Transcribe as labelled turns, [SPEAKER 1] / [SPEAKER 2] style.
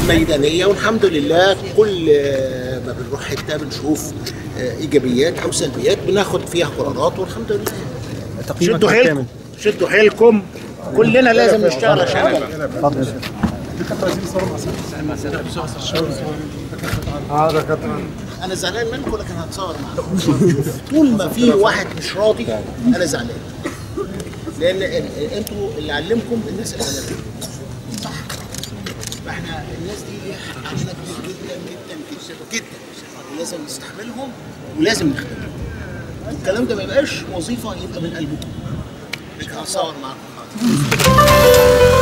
[SPEAKER 1] ميدانيه والحمد لله كل آه، ما بنروح حته بنشوف آه، ايجابيات او سلبيات بناخد فيها قرارات والحمد لله
[SPEAKER 2] تقييمك
[SPEAKER 1] شدوا
[SPEAKER 2] بالكامل
[SPEAKER 1] حيلكم شدوا حيلكم كلنا لازم نشتغل عشان البلد.
[SPEAKER 2] اتفضل يا شيخ.
[SPEAKER 1] انا زعلان منكم لكن هتصور معاكم شوف طول ما في واحد مش راضي انا زعلان لان ال- انتوا اللي علمكم الناس اللي علمتكم صح فاحنا الناس دي ليها حق علينا كبير جدا جدا جدا جدا لازم نستحملهم ولازم نخدمهم الكلام ده ما يبقاش وظيفه يبقى من قلبكم لكن هتصور معاكم